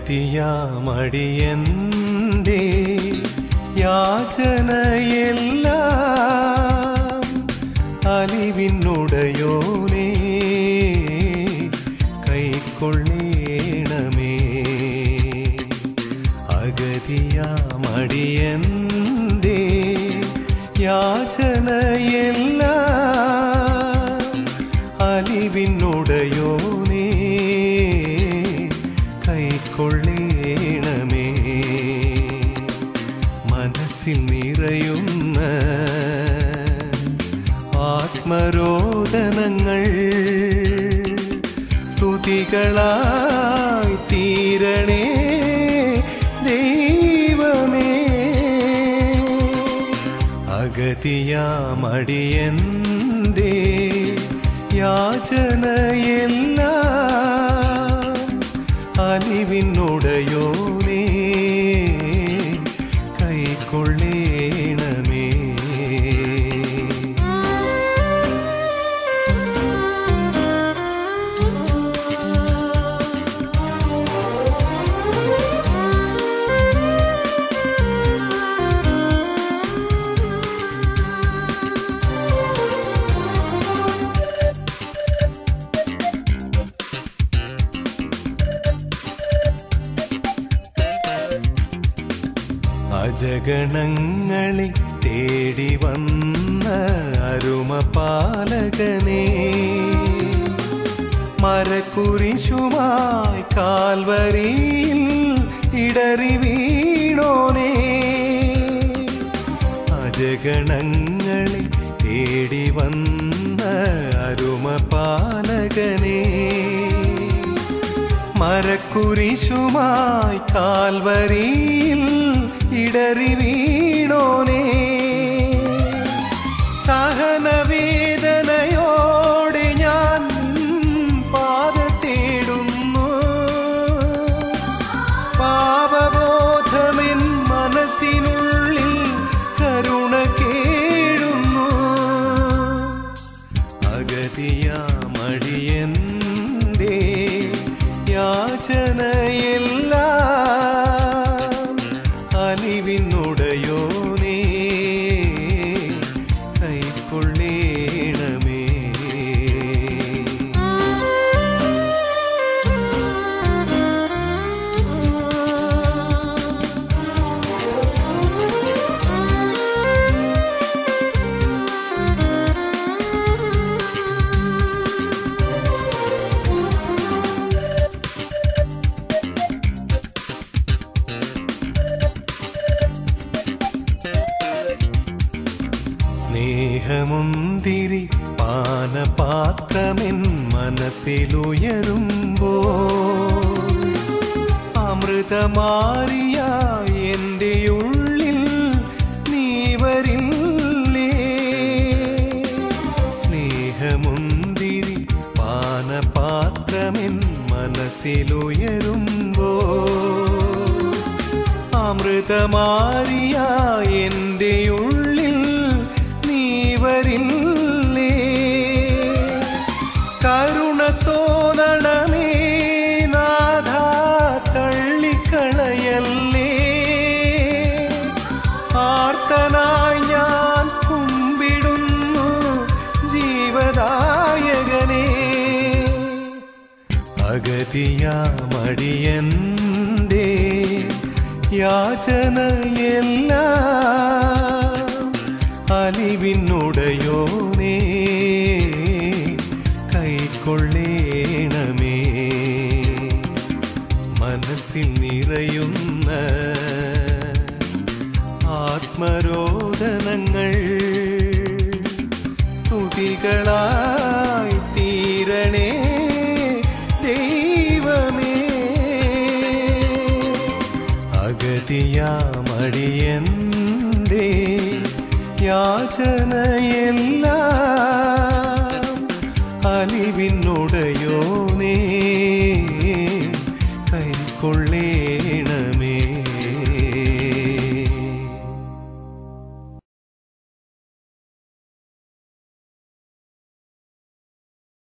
അഗതിയാമടിയന്റെ യാചനയെല്ലാം അലിവിനുടയോനേ കൈക്കൊള്ളേണമേ അഗതിയാമടിയന്റെ യാചനയെല്ലാം അലിവിനുടയോനേ കൈക്കൊള്ളേണമേ മനസ്സിൽ നിറയുന്ന ആത്മരോദനങ്ങൾ സ്തുതികളായി തീരണേ ദൈവമേ അഗതിയാമടിയന്റെ യാചനയെല്ലാം അലിവിനുടയോനേ കൈക്കൊള്ളേണമേ അജഗണങ്ങളെ തേടി വന്ന അരുമപാലകനേ മരക്കുരിശുമായി കാൽവരിയിൽ ഇടറി വീണോനേ അജഗണങ്ങളെ തേടി വന്ന അരുമപാലകനേ മരക്കുരിശുമായി കാൽവരിയിൽ ഇടറി വീണോനേ സഹനവേദനയോടെ ഞാൻ പാത തേടുന്നു പാപബോധമെൻ മനസ്സിനുള്ളിൽ കരുണ കേടുന്നു അഗതിയാമടിയന്റെ യാചനയെല്ലാം അലിവിനുടയോനേ കൈക്കൊള്ളേണമേ സ്നേഹമുന്തിരി പാനപാത്രമെൻ മനസ്സിലുയരുമ്പോ അമൃതമാരിയ എൻ്റെ ഉള്ളിൽ നീ വരില്ലേ സ്നേഹമുന്തിരി പാനപാത്രമെൻ മനസ്സിലുയരുമ്പോ അമൃതമാരിയ എൻ്റെ ഉള്ളിൽ നീ വരില്ലേ കരുണ തോന്നണമേ നാഥ തള്ളിക്കളയല്ലേ ആർത്തനായി ഞാൻ കുമ്പിടുന്നു ജീവദായകനേ അഗതിയാമടിയന്റെ യാചനയെല്ലാം അലിവിനുടയോനേ കൈക്കൊള്ളേണമേ മനസ്സിൽ നിറയുന്ന ആത്മരോദനങ്ങൾ സ്തുതികളായി തീരണേ ദൈവമേ അഗതിയാമടിയന്റെ യാചനയെല്ലാം അലിവിനുടയോനേ കൈക്കൊള്ളേ